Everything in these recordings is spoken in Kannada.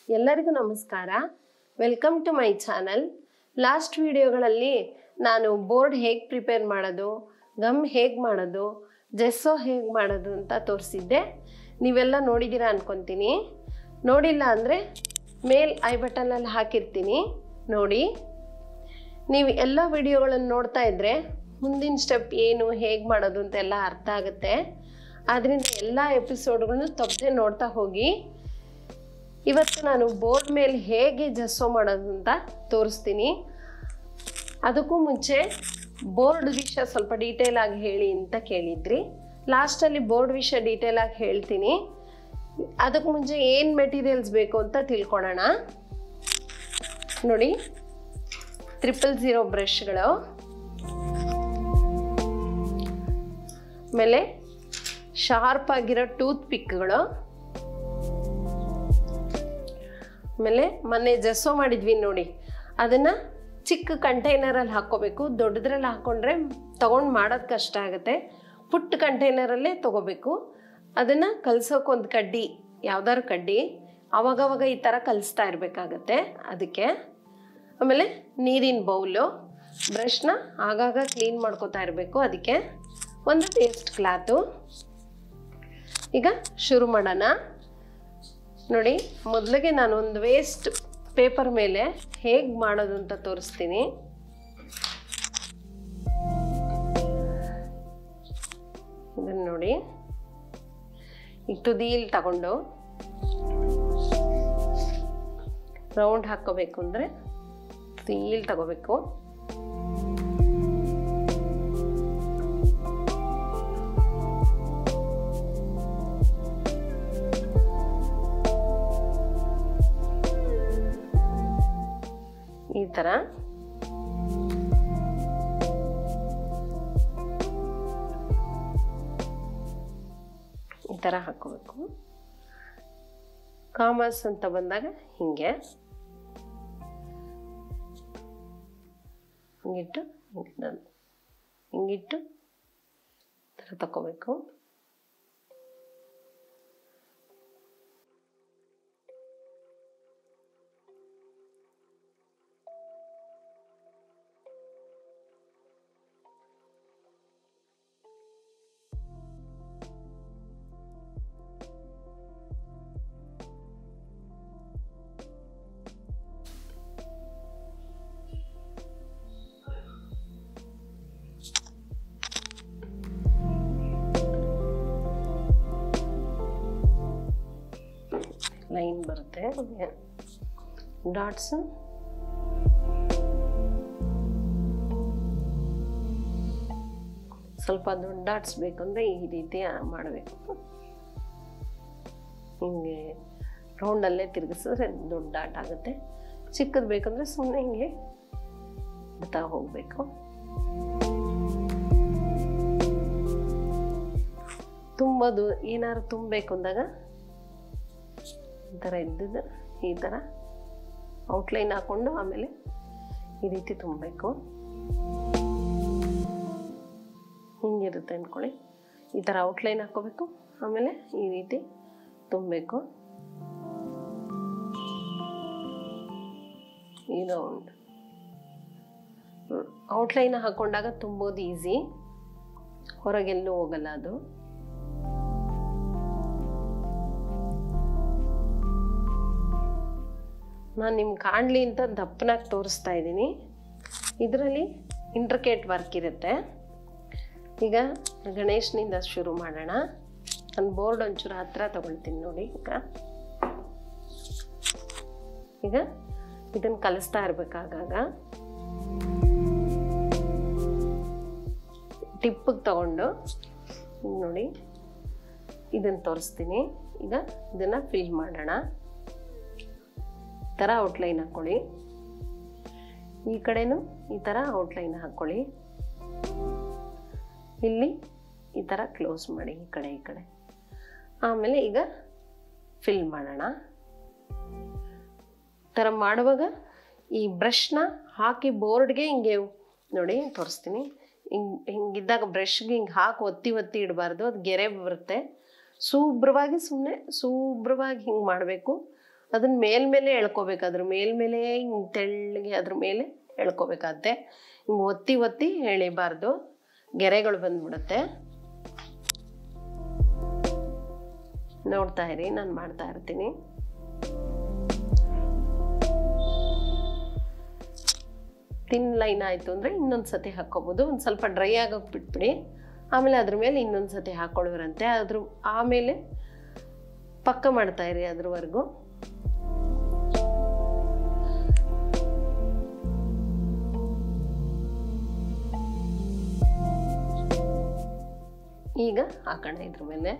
ಎಲ್ಲರಿಗೂ ನಮಸ್ಕಾರ welcome to my channel last ವಿಡಿಯೋಗಳಲ್ಲಿ ನಾನು ಬೋರ್ಡ್ ಹೇಗೆ ಪ್ರಿಪೇರ್ ಮಾಡೋದು ಗಮ್ ಹೇಗೆ ಮಾಡೋದು ಜೆಸ್ಸೋ ಹೇಗೆ ಮಾಡೋದು ಅಂತ ತೋರಿಸಿದ್ದೆ ನೀವೆಲ್ಲ ನೋಡಿದ್ದೀರಾ ಅನ್ಕೊತೀನಿ ನೋಡಿಲ್ಲ ಅಂದರೆ ಮೇಲ್ ಐ ಬಟನಲ್ಲಿ ಹಾಕಿರ್ತೀನಿ ನೋಡಿ ನೀವು ಎಲ್ಲ ವಿಡಿಯೋಗಳನ್ನು ನೋಡ್ತಾ ಇದ್ದರೆ ಮುಂದಿನ ಸ್ಟೆಪ್ ಏನು ಹೇಗೆ ಮಾಡೋದು ಅಂತೆಲ್ಲ ಅರ್ಥ ಆಗುತ್ತೆ ಆದ್ದರಿಂದ ಎಲ್ಲ ಎಪಿಸೋಡ್ಗಳನ್ನು ತಪ್ಪದೆ ನೋಡ್ತಾ ಹೋಗಿ ಇವತ್ತು ನಾನು ಬೋರ್ಡ್ ಮೇಲೆ ಹೇಗೆ ಜಸ್ಸೋ ಮಾಡೋದು ಅಂತ ತೋರಿಸ್ತೀನಿ ಅದಕ್ಕೂ ಮುಂಚೆ ಬೋರ್ಡ್ ವಿಷಯ ಸ್ವಲ್ಪ ಡೀಟೇಲ್ ಆಗಿ ಹೇಳಿ ಅಂತ ಕೇಳಿದ್ರಿ ಲಾಸ್ಟಲ್ಲಿ ಬೋರ್ಡ್ ವಿಷಯ ಡೀಟೇಲ್ ಆಗಿ ಹೇಳ್ತೀನಿ ಅದಕ್ಕೆ ಮುಂಚೆ ಏನು ಮೆಟೀರಿಯಲ್ಸ್ ಬೇಕು ಅಂತ ತಿಳ್ಕೊಳೋಣ ನೋಡಿ ಟ್ರಿಪಲ್ ಝೀರೋ ಬ್ರಷ್ಗಳು ಆಮೇಲೆ ಶಾರ್ಪ್ ಆಗಿರೋ ಟೂತ್ ಪಿಕ್ಗಳು ಆಮೇಲೆ ಮೊನ್ನೆ ಜಸ್ಸೋ ಮಾಡಿದ್ವಿ ನೋಡಿ ಅದನ್ನು ಚಿಕ್ಕ ಕಂಟೈನರಲ್ಲಿ ಹಾಕ್ಕೋಬೇಕು ದೊಡ್ಡದ್ರಲ್ಲಿ ಹಾಕ್ಕೊಂಡ್ರೆ ತೊಗೊಂಡು ಮಾಡೋದು ಕಷ್ಟ ಆಗುತ್ತೆ ಪುಟ್ಟ ಕಂಟೈನರಲ್ಲೇ ತೊಗೋಬೇಕು ಅದನ್ನು ಕಲ್ಸೋಕೆ ಒಂದು ಕಡ್ಡಿ ಯಾವ್ದಾದ್ರು ಕಡ್ಡಿ ಅವಾಗವಾಗ ಈ ಥರ ಕಲಿಸ್ತಾ ಇರಬೇಕಾಗತ್ತೆ ಅದಕ್ಕೆ ಆಮೇಲೆ ನೀರಿನ ಬೌಲು ಬ್ರಷ್ನ ಆಗಾಗ ಕ್ಲೀನ್ ಮಾಡ್ಕೋತಾ ಇರಬೇಕು ಅದಕ್ಕೆ ಒಂದು ಟೇಸ್ಟ್ ಕ್ಲಾತು ಈಗ ಶುರು ಮಾಡೋಣ ನೋಡಿ ಮೊದಲಿಗೆ ನಾನು ಒಂದು ವೇಸ್ಟ್ ಪೇಪರ್ ಮೇಲೆ ಹೇಗೆ ಮಾಡೋದು ಅಂತ ತೋರಿಸ್ತೀನಿ ಇದನ್ನು ನೋಡಿ ಈಗ ತುದಿಯಲ್ಲಿ ತಗೊಂಡು ರೌಂಡ್ ಹಾಕ್ಕೋಬೇಕು ಅಂದರೆ ತುದಿಯಲ್ಲಿ ತಗೋಬೇಕು ಈ ಥರ ಈ ಥರ ಹಾಕೋಬೇಕು ಕಾಮರ್ಸ್ ಅಂತ ಬಂದಾಗ ಹಿಂಗೆ ಹಿಂಗಿಟ್ಟು ಹಿಂಗೆ ಹಿಂಗಿಟ್ಟು ಈ ಥರ ತಗೋಬೇಕು ಲೈನ್ ಬರುತ್ತೆ ಡಾಟ್ಸ್ ಸ್ವಲ್ಪ ದೊಡ್ಡ ಡಾಟ್ಸ್ ಬೇಕಂದ್ರೆ ಈ ರೀತಿ ಮಾಡಬೇಕು ಹಿಂಗೆ ರೌಂಡಲ್ಲೇ ತಿರುಗಿಸಿದ್ರೆ ದೊಡ್ಡ ಡಾಟ್ ಆಗುತ್ತೆ ಚಿಕ್ಕದು ಬೇಕಂದ್ರೆ ಸುಮ್ಮನೆ ಹಿಂಗೆ ಬಿಡ್ತಾ ಹೋಗಬೇಕು ತುಂಬೋದು ಏನಾದ್ರು ತುಂಬಬೇಕು ಅಂದಾಗ ಈ ಥರ ಇದ್ದಿದ್ದು ಈ ಥರ ಔಟ್ಲೈನ್ ಹಾಕ್ಕೊಂಡು ಆಮೇಲೆ ಈ ರೀತಿ ತುಂಬಬೇಕು ಹಿಂಗಿರುತ್ತೆ ಅಂದ್ಕೊಳ್ಳಿ ಈ ಥರ ಔಟ್ಲೈನ್ ಹಾಕ್ಕೋಬೇಕು ಆಮೇಲೆ ಈ ರೀತಿ ತುಂಬಬೇಕು ಈ ರೌಂಡ್ ಔಟ್ಲೈನ್ ಹಾಕ್ಕೊಂಡಾಗ ತುಂಬೋದು ಈಸಿ ಹೊರಗೆಲ್ಲೂ ಹೋಗಲ್ಲ ಅದು ನಾನು ನಿಮ್ಗೆ ಕಾಣಲಿ ಅಂತ ದಪ್ಪನಾಗಿ ತೋರಿಸ್ತಾ ಇದ್ದೀನಿ ಇದರಲ್ಲಿ ಇಂಟ್ರಿಕೇಟ್ ವರ್ಕ್ ಇರುತ್ತೆ ಈಗ ಗಣೇಶನಿಂದ ಶುರು ಮಾಡೋಣ ನಾನು ಬೋರ್ಡ್ ಒಂಚೂರು ಹತ್ರ ತಗೊಳ್ತೀನಿ ನೋಡಿ ಈಗ ಈಗ ಇದನ್ನು ಕಲಿಸ್ತಾ ಇರಬೇಕಾಗಾಗ ಟಿಪ್ಪಿಗೆ ತಗೊಂಡು ನೋಡಿ ಇದನ್ನು ತೋರಿಸ್ತೀನಿ ಈಗ ಇದನ್ನು ಫಿಲ್ ಮಾಡೋಣ ಥರ ಔಟ್ಲೈನ್ ಹಾಕ್ಕೊಳ್ಳಿ ಈ ಕಡೆನೂ ಈ ಥರ ಔಟ್ಲೈನ್ ಹಾಕ್ಕೊಳ್ಳಿ ಇಲ್ಲಿ ಈ ಥರ ಕ್ಲೋಸ್ ಮಾಡಿ ಈ ಕಡೆ ಈ ಕಡೆ ಆಮೇಲೆ ಈಗ ಫಿಲ್ ಮಾಡೋಣ ಥರ ಮಾಡುವಾಗ ಈ ಬ್ರಷ್ನ ಹಾಕಿ ಬೋರ್ಡ್ಗೆ ಹಿಂಗೆ ನೋಡಿ ತೋರಿಸ್ತೀನಿ ಹಿಂಗೆ ಹಿಂಗಿದ್ದಾಗ ಬ್ರಷ್ಗೆ ಹಿಂಗೆ ಹಾಕಿ ಒತ್ತಿ ಒತ್ತಿ ಇಡಬಾರ್ದು ಅದು ಗೆರೆ ಬರುತ್ತೆ ಶುಭ್ರವಾಗಿ ಸುಮ್ಮನೆ ಶುಭ್ರವಾಗಿ ಹಿಂಗೆ ಮಾಡಬೇಕು ಅದನ್ನ ಮೇಲ್ಮೇಲೆ ಎಳ್ಕೊಬೇಕು ಅದ್ರ ಮೇಲ್ಮೇಲೆ ಹಿಂಗೆ ತೆಳ್ಳಗೆ ಅದ್ರ ಮೇಲೆ ಎಳ್ಕೊಬೇಕಾಗತ್ತೆ ಹಿಂಗೆ ಒತ್ತಿ ಒತ್ತಿ ಎಳಿಬಾರ್ದು ಗೆರೆಗಳು ಬಂದ್ಬಿಡುತ್ತೆ ನೋಡ್ತಾ ಇರಿ ನಾನು ಮಾಡ್ತಾ ಇರ್ತೀನಿ ತಿನ್ ಲೈನ್ ಆಯಿತು ಅಂದರೆ ಇನ್ನೊಂದು ಸತಿ ಹಾಕ್ಕೋಬೋದು ಒಂದು ಸ್ವಲ್ಪ ಡ್ರೈ ಆಗೋಕೆ ಬಿಟ್ಬಿಡಿ ಆಮೇಲೆ ಅದ್ರ ಮೇಲೆ ಇನ್ನೊಂದು ಸತಿ ಹಾಕ್ಕೊಳ್ಳೋರಂತೆ ಅದ್ರ ಆಮೇಲೆ ಪಕ್ಕ ಮಾಡ್ತಾ ಇರಿ ಅದ್ರವರೆಗೂ ಈಗ ಹಾಕೋಣ ಇದ್ರ ಮೇಲೆ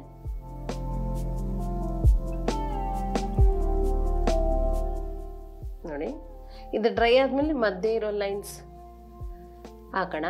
ನೋಡಿ ಇದು ಡ್ರೈ ಆದ್ಮೇಲೆ ಮಧ್ಯೆ ಇರೋ ಲೈನ್ಸ್ ಹಾಕೋಣ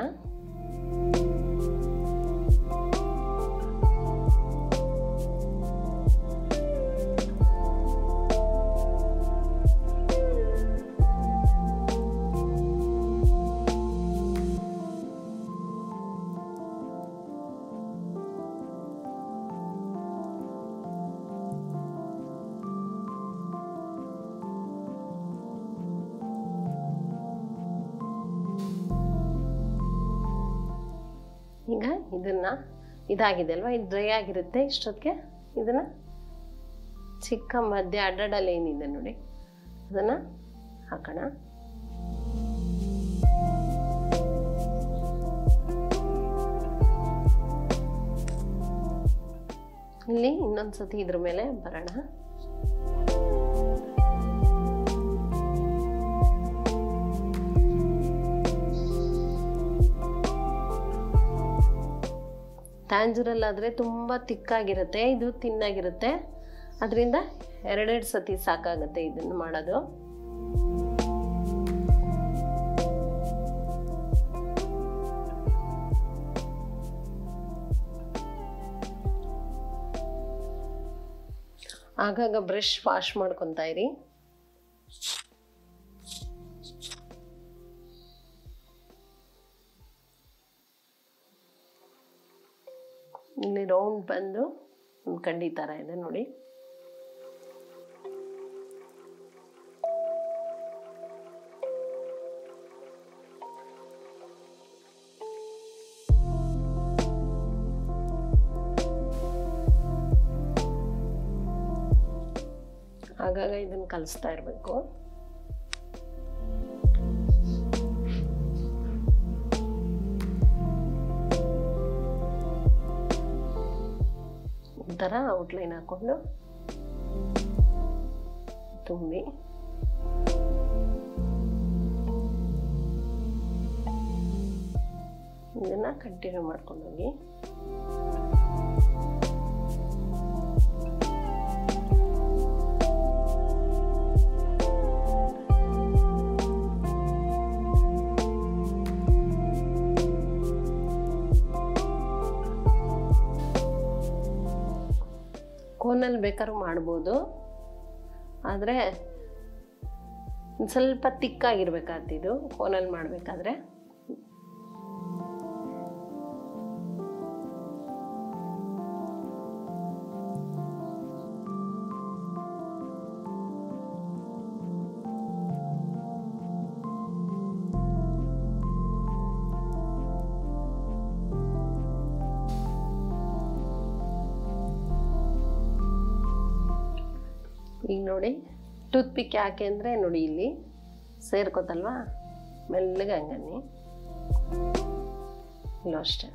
ಈಗ ಇದನ್ನ ಇದಾಗಿದೆ ಅಲ್ವಾ ಇದು ಡ್ರೈ ಆಗಿರುತ್ತೆ ಇಷ್ಟೊತ್ತಿಗೆ ಇದನ್ನ ಚಿಕ್ಕ ಮಧ್ಯ ಅಡ್ಡಡಲ್ಲಿ ಏನಿದೆ ನೋಡಿ ಅದನ್ನ ಹಾಕೋಣ ಇಲ್ಲಿ ಇನ್ನೊಂದ್ಸತಿ ಇದ್ರ ಮೇಲೆ ಬರೋಣ ಟ್ಯಾಂಜೂರಲ್ ಆದರೆ ತುಂಬ ತಿಕ್ಕಾಗಿರುತ್ತೆ ಇದು ತಿನ್ನಾಗಿರುತ್ತೆ ಅದರಿಂದ ಎರಡೆರಡು ಸತಿ ಸಾಕಾಗುತ್ತೆ ಇದನ್ನು ಮಾಡೋದು ಆಗಾಗ ಬ್ರಷ್ ವಾಶ್ ಮಾಡ್ಕೊತಾ ಇರಿ ಇಲ್ಲಿ ರೌಂಡ್ ಬಂದು ಒಂದು ಕಡ್ಡಿ ಥರ ಇದೆ ನೋಡಿ ಆಗಾಗ ಇದನ್ನು ಕಲಿಸ್ತಾ ಇರಬೇಕು ಈ ಥರ ಔಟ್ಲೈನ್ ಹಾಕೊಂಡು ತುಂಬಿ ಇದನ್ನ ಕಂಟಿನ್ಯೂ ಮಾಡ್ಕೊಂಡು ಹೋಗಿ ಕೋನಲ್ಲಿ ಬೇಕಾದ್ರೂ ಮಾಡ್ಬೋದು ಆದರೆ ಒಂದು ಸ್ವಲ್ಪ ತಿಕ್ಕಾಗಿರ್ಬೇಕಾಗ್ತಿದ್ದು ಇದು ಕೋನಲ್ಲಿ ಮಾಡಬೇಕಾದ್ರೆ ಈಗ ನೋಡಿ ಟೂತ್ ಪಿಕ್ ಯಾಕೆ ಅಂದರೆ ನೋಡಿ ಇಲ್ಲಿ ಸೇರ್ಕೋತಲ್ವಾ ಮೆಲ್ಲಗೆ ಹಂಗನ್ನಿ ಇಲ್ಲೂ ಅಷ್ಟೇ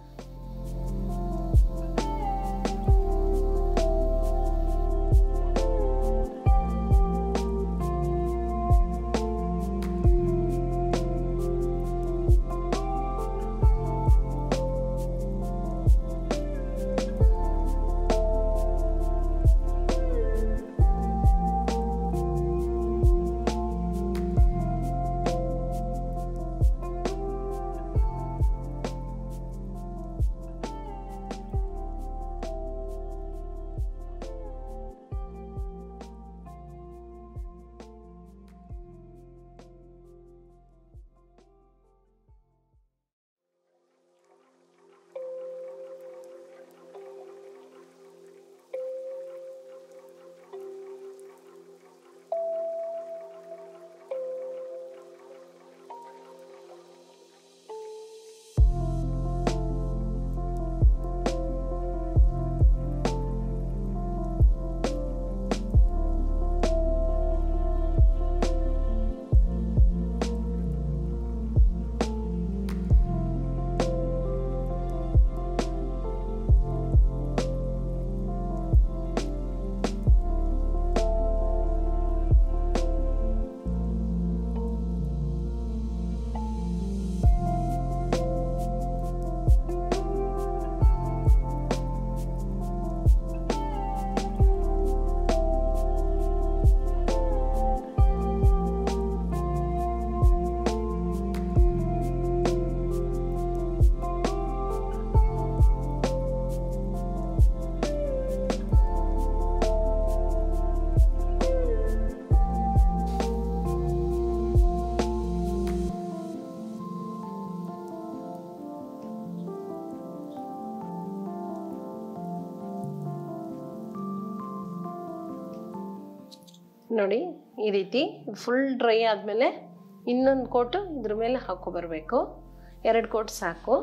ನೋಡಿ ಈ ರೀತಿ ಫುಲ್ ಡ್ರೈ ಆದಮೇಲೆ ಇನ್ನೊಂದು ಕೋಟು ಇದ್ರ ಮೇಲೆ ಹಾಕೊಬರ್ಬೇಕು ಎರಡು ಕೋಟ್ ಸಾಕು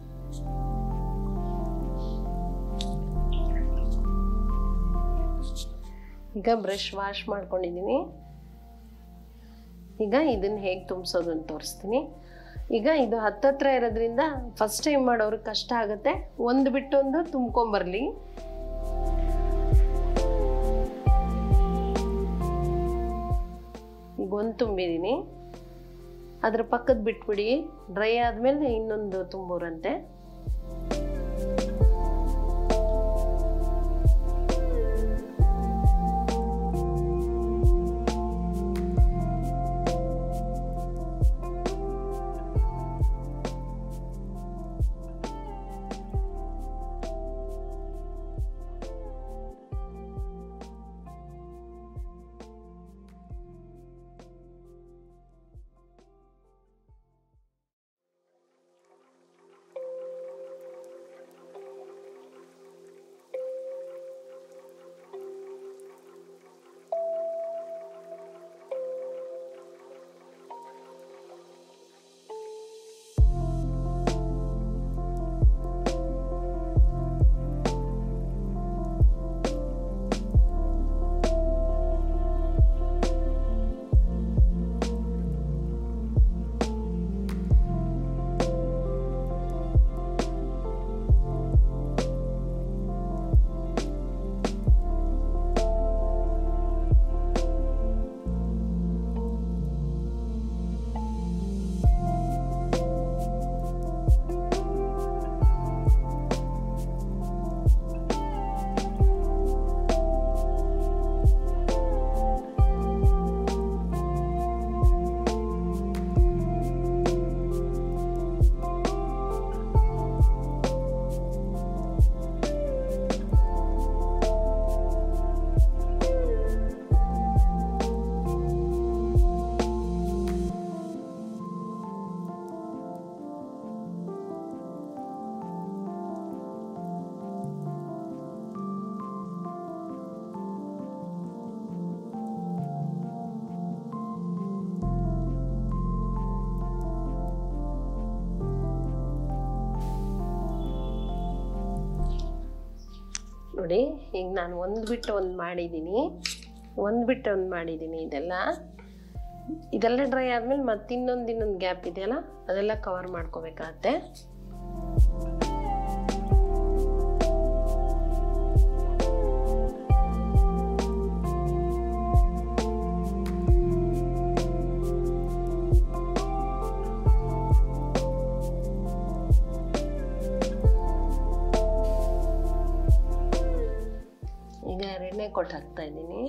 ಈಗ ಬ್ರಷ್ ವಾಶ್ ಮಾಡ್ಕೊಂಡಿದ್ದೀನಿ ಈಗ ಇದನ್ನ ಹೇಗೆ ತುಂಬಿಸೋದು ಅಂತ ತೋರಿಸ್ತೀನಿ ಈಗ ಇದು ಹತ್ತತ್ರ ಇರೋದ್ರಿಂದ ಫಸ್ಟ್ ಟೈಮ್ ಮಾಡೋರಿಗೆ ಕಷ್ಟ ಆಗುತ್ತೆ ಒಂದು ಬಿಟ್ಟೊಂದು ತುಂಬ್ಕೊಂಬರ್ಲಿ ಈಗ ಒಂದು ತುಂಬಿದ್ದೀನಿ ಅದ್ರ ಪಕ್ಕದ ಬಿಟ್ಬಿಡಿ ಡ್ರೈ ಆದಮೇಲೆ ಇನ್ನೊಂದು ತುಂಬೋರಂತೆ ನೋಡಿ ಈಗ ನಾನು ಒಂದು ಬಿಟ್ಟು ಒಂದು ಮಾಡಿದ್ದೀನಿ ಒಂದು ಬಿಟ್ಟು ಒಂದು ಮಾಡಿದ್ದೀನಿ ಇದೆಲ್ಲ ಇದೆಲ್ಲ ಡ್ರೈ ಆದಮೇಲೆ ಮತ್ತೆ ಇನ್ನೊಂದು ಇನ್ನೊಂದು ಗ್ಯಾಪ್ ಇದೆಯಲ್ಲ ಅದೆಲ್ಲ ಕವರ್ ಮಾಡ್ಕೋಬೇಕಾಗತ್ತೆ ಈಗ ಎರಡನೇ ಕೊಟ್ಟು ಹಾಕ್ತಾ ಇದ್ದೀನಿ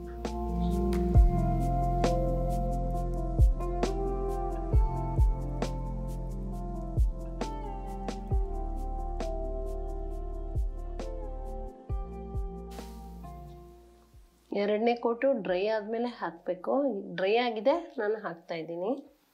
ಎರಡನೇ ಕೋಟು ಡ್ರೈ ಆದಮೇಲೆ ಹಾಕಬೇಕು ಡ್ರೈ ಆಗಿದೆ ನಾನು ಹಾಕ್ತಾ ಇದ್ದೀನಿ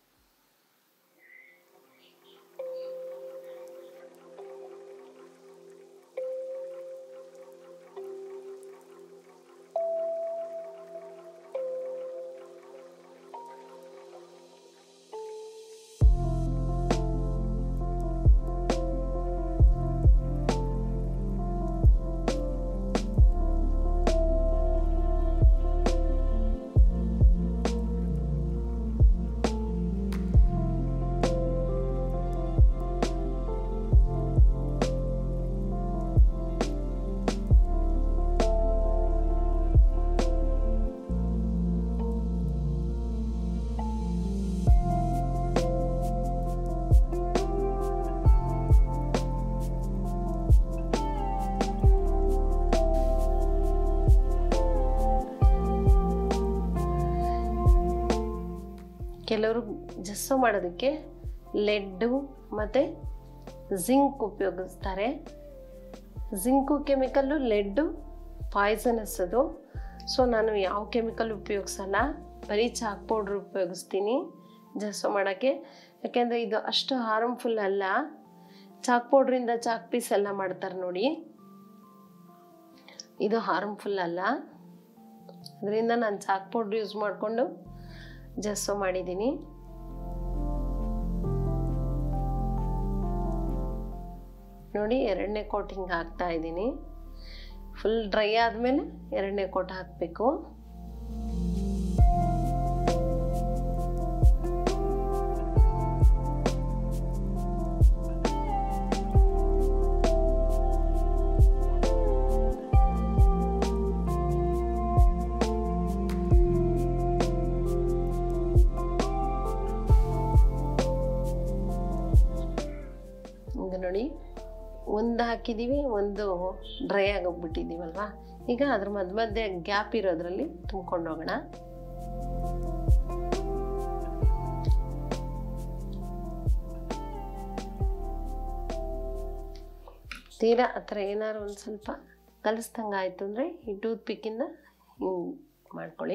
ಕೆಲವರು ಜಸ್ಸು ಮಾಡೋದಕ್ಕೆ ಲೆಡ್ಡು ಮತ್ತು ಜಿಂಕ್ ಉಪಯೋಗಿಸ್ತಾರೆ ಜಿಂಕು ಕೆಮಿಕಲ್ಲು ಲೆಡ್ಡು ಪಾಯ್ಸನಸ್ ಅದು ಸೊ ನಾನು ಯಾವ ಕೆಮಿಕಲ್ ಉಪಯೋಗಿಸಲ್ಲ ಬರೀ ಚಾಕ್ ಪೌಡ್ರ್ ಉಪಯೋಗಿಸ್ತೀನಿ ಜಸ್ಸು ಮಾಡೋಕ್ಕೆ ಯಾಕೆಂದರೆ ಇದು ಅಷ್ಟು ಹಾರ್ಮ್ಫುಲ್ ಅಲ್ಲ ಚಾಕ್ ಪೌಡ್ರಿಂದ ಚಾಕ್ ಪೀಸ್ ಎಲ್ಲ ಮಾಡ್ತಾರೆ ನೋಡಿ ಇದು ಹಾರ್ಮ್ಫುಲ್ ಅಲ್ಲ ಅದರಿಂದ ನಾನು ಚಾಕ್ ಪೌಡ್ರ್ ಯೂಸ್ ಮಾಡಿಕೊಂಡು ಜಸ್ಸು ಮಾಡಿದ್ದೀನಿ ನೋಡಿ ಎರಡನೇ ಕೋಟಿಂಗ್ ಹಾಕ್ತಾ ಇದ್ದೀನಿ ಫುಲ್ ಡ್ರೈ ಆದಮೇಲೆ ಎರಡನೇ ಕೋಟ್ ಹಾಕಬೇಕು ಈಗ ನೋಡಿ ಒಂದು ಹಾಕಿದ್ದೀವಿ ಒಂದು ಡ್ರೈ ಆಗೋಗ್ಬಿಟ್ಟಿದ್ದೀವಲ್ವಾ ಈಗ ಅದ್ರ ಮಧ್ಯ ಮಧ್ಯೆ ಗ್ಯಾಪ್ ಇರೋದ್ರಲ್ಲಿ ತುಂಬ್ಕೊಂಡು ಹೋಗೋಣ ತೀರಾ ಆ ಥರ ಏನಾದ್ರು ಒಂದು ಸ್ವಲ್ಪ ಕಲಿಸ್ದಂಗೆ ಆಯಿತು ಅಂದರೆ ಈ ಟೂತ್ ಪಿಕ್ಕಿಂದ ಹಿಂಗೆ ಮಾಡ್ಕೊಳ್ಳಿ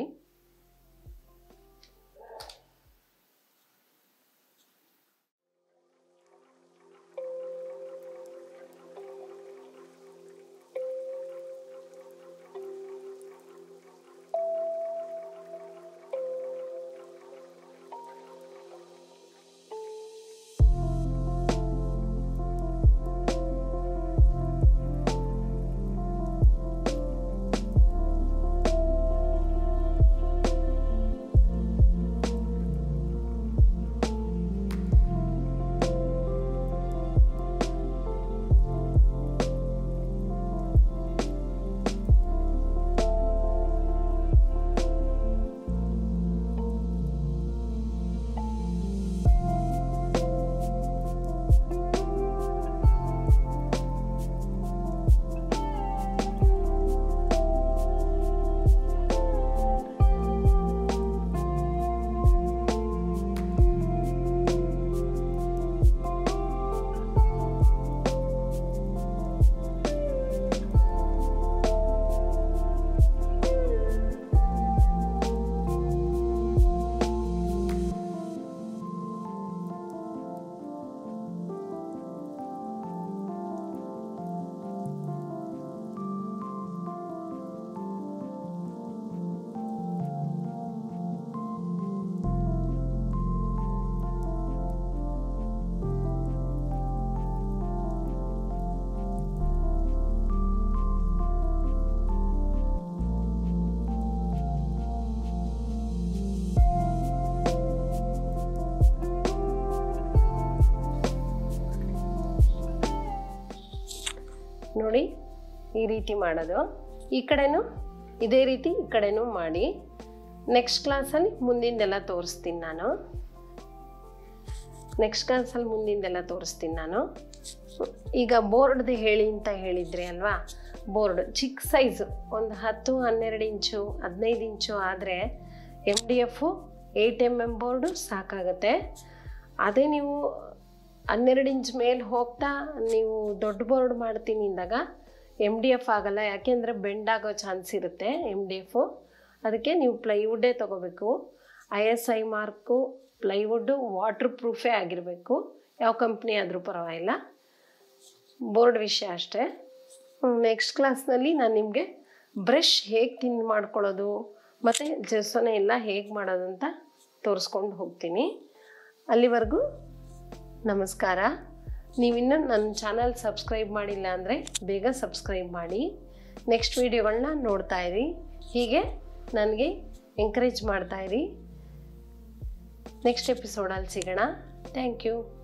ನೋಡಿ ಈ ರೀತಿ ಮಾಡೋದು ಈ ಕಡೆನೂ ಇದೇ ರೀತಿ ಈ ಕಡೆನೂ ಮಾಡಿ ನೆಕ್ಸ್ಟ್ ಕ್ಲಾಸಲ್ಲಿ ಮುಂದಿಂದೆಲ್ಲ ತೋರಿಸ್ತೀನಿ ನಾನು ನೆಕ್ಸ್ಟ್ ಕ್ಲಾಸಲ್ಲಿ ಮುಂದಿಂದೆಲ್ಲ ತೋರಿಸ್ತೀನಿ ನಾನು ಈಗ ಬೋರ್ಡ್ದು ಹೇಳಿ ಅಂತ ಹೇಳಿದ್ರಿ ಅಲ್ವಾ ಬೋರ್ಡ್ ಚಿಕ್ಕ ಸೈಜು ಒಂದು ಹತ್ತು ಹನ್ನೆರಡು ಇಂಚು ಹದಿನೈದು ಇಂಚು ಆದರೆ M D F eight M M board ಸಾಕಾಗತ್ತೆ ಅದೇ ನೀವು ಹನ್ನೆರಡು ಇಂಚ್ ಮೇಲೆ ಹೋಗ್ತಾ ನೀವು ದೊಡ್ಡ ಬೋರ್ಡ್ ಮಾಡ್ತೀನಿ ಅಂದಾಗ ಎಮ್ ಡಿ ಎಫ್ ಆಗಲ್ಲ ಯಾಕೆಂದರೆ ಬೆಂಡ್ ಆಗೋ ಚಾನ್ಸ್ ಇರುತ್ತೆ ಎಮ್ ಡಿ ಎಫು ಅದಕ್ಕೆ ನೀವು ಪ್ಲೈವುಡ್ಡೇ ತೊಗೋಬೇಕು I S I mark plywood water ಪ್ರೂಫೇ ಆಗಿರಬೇಕು ಯಾವ ಕಂಪ್ನಿ ಆದರೂ ಪರವಾಗಿಲ್ಲ ಬೋರ್ಡ್ ವಿಷಯ ಅಷ್ಟೇ ನೆಕ್ಸ್ಟ್ ಕ್ಲಾಸ್ನಲ್ಲಿ ನಾನು ನಿಮಗೆ ಬ್ರಷ್ ಹೇಗೆ ತಿಂದು ಮಾಡ್ಕೊಳ್ಳೋದು ಮತ್ತು ಜೆಸ್ಸೊನೆ ಎಲ್ಲ ಹೇಗೆ ಮಾಡೋದು ಅಂತ ತೋರಿಸ್ಕೊಂಡು ಹೋಗ್ತೀನಿ ಅಲ್ಲಿವರೆಗೂ ನಮಸ್ಕಾರ ನೀವಿನ್ನೂ ನನ್ನ ಚಾನಲ್ ಸಬ್ಸ್ಕ್ರೈಬ್ ಮಾಡಿಲ್ಲ ಅಂದರೆ ಬೇಗ ಸಬ್ಸ್ಕ್ರೈಬ್ ಮಾಡಿ ನೆಕ್ಸ್ಟ್ ವೀಡಿಯೋಗಳನ್ನ ನೋಡ್ತಾ ಇರಿ ಹೀಗೆ ನನಗೆ ಎಂಕರೇಜ್ ಮಾಡ್ತಾಯಿರಿ ನೆಕ್ಸ್ಟ್ ಎಪಿಸೋಡಲ್ಲಿ ಸಿಗೋಣ ಥ್ಯಾಂಕ್ ಯು